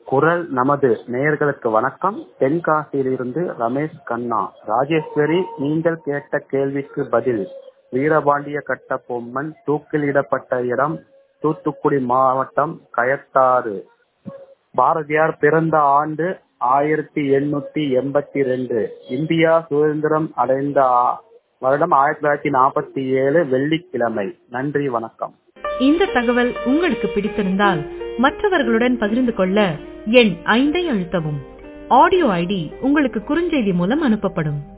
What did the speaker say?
குரல் நமது நேயர்களுக்கு வணக்கம் தென்காசியிலிருந்து ரமேஷ் கண்ணா ராஜேஸ்வரி நீங்கள் கேட்ட கேள்விக்கு பதில் வீரபாண்டிய கட்டபொம்மன் தூக்கிலிடப்பட்ட இடம் தூத்துக்குடி மாவட்டம் கயத்தாறு பாரதியார் பிறந்த ஆண்டு ஆயிரத்தி எண்ணூத்தி எண்பத்தி ரெண்டு இந்தியா சுதந்திரம் அடைந்த ஆ- வருடம் ஆயிரத்தி தொள்ளாயிரத்தி நாற்பத்தி ஏழு வெள்ளிக்கிழமை நன்றி வணக்கம் இந்த தகவல் உங்களுக்கு பிடித்திருந்தால் மற்றவர்களுடன் பகிர்ந்து கொள்ள எண் ஐந்தை அழுத்தவும் ஆடியோ ஐடி உங்களுக்கு குறுஞ்செய்தி மூலம் அனுப்பப்படும்